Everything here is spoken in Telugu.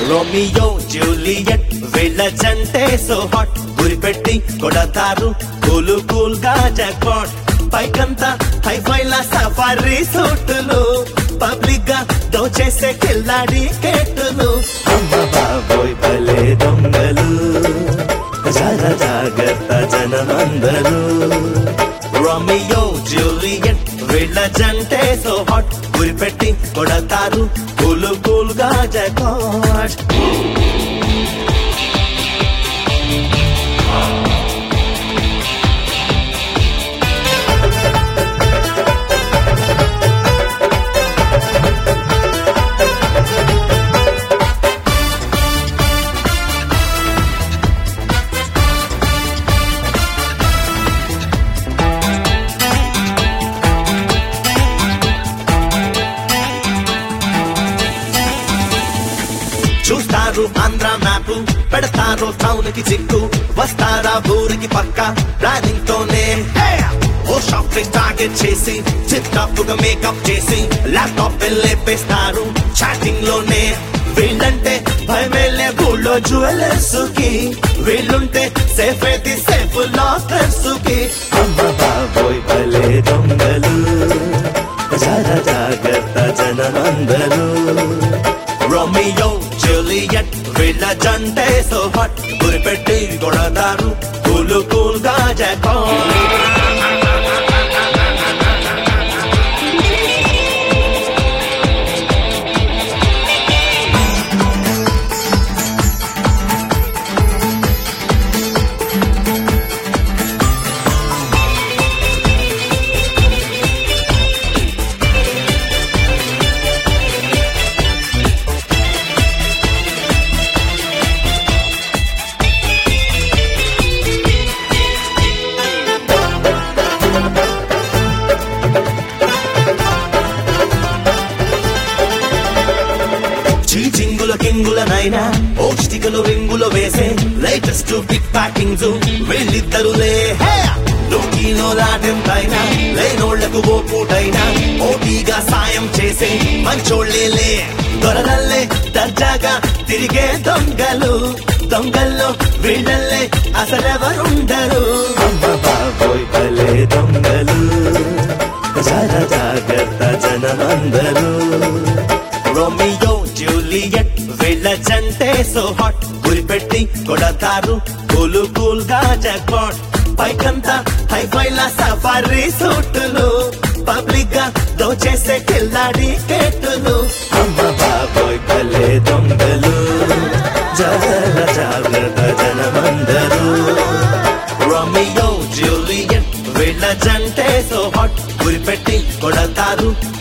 రోమియో జూలియట్ వీళ్ళ జంటే సో హాట్ గురిపెట్టి కొడతారు కూలు కూల్ గా జాక్పాట్ పైకంతా హైఫైల సఫారీ సూటులు పబ్లిక్ గా దోచేసే కిల్లాడి కేటులు అమ్మ బాబోయ్ భలే దొంగలు జర జాగ్రత్త జనమందరూ రోమియో జూలియట్ వీళ్ళ జంటే సో హాట్ గురిపెట్టి కొడతారు కూలు కూల్ గా జాక్పాట్ చూస్తారు ఆంధ్ర మ్యాప్ పెడతారు టౌన్ కి చిక్కు వస్తారా ఊరికి పక్క ప్లానింగ్ తోనే Hey! ఓ షాపింగ్ టార్గెట్ చేసి చిప్ టాప్ గా మేకప్ చేసి ల్యాప్టాప్ లేపేస్తారు చాటింగ్ లోనే వీళ్ళంటే భయమేలే ఊళ్ళో జ్యువెలర్స్ కి వీళ్ళుంటే సేఫ్ అయితే సేఫ్ లాకర్స్ కి అమ్మ బాబోయ్ భలే దొంగలు జర జాగ్రత్త జనమందరూ రోమియో జూలియట్ వీళ్ళ జంటే సో హాట్ గురిపెట్టి కొడతారు కూలు కూల్ గా జాక్పాట్ చీచింగుల కింగులనైనా ఓష్టికలు రింగులు వేసే లేటెస్ట్ బిగ్ ప్యాకింగ్స్ వీళ్ళిద్దరులే లోకీలో లాటెంతైనా లేనోళ్లకు ఓ పూటైనా ఓటీగా సాయం చేసే మంచోళ్ళేలే దొరలల్లే దర్జాగా తిరిగే దొంగలు దొంగల్లో వీళ్ళల్లే అసలెవరుండరు అమ్మ బాబోయ్ భలే దొంగలు జర జాగ్రత్త జనమందరూ రోమియో జూలియట్ వీళ్ళ జంటే సో హాట్ గురిపెట్టి కొడతారు కూలు కూల్ గా జాక్పాట్ పైకంతా హైఫైల సఫారీ సూటులు పబ్లిక్ గా దోచేసే కిల్లాడి కేటులు అమ్మ బాబోయ్ భలే దొంగలు జర జాగ్రత్త జనమందరూ రోమియో జూలియట్ వీళ్ళ జంటే సో హాట్ గురిపెట్టి కొడతారు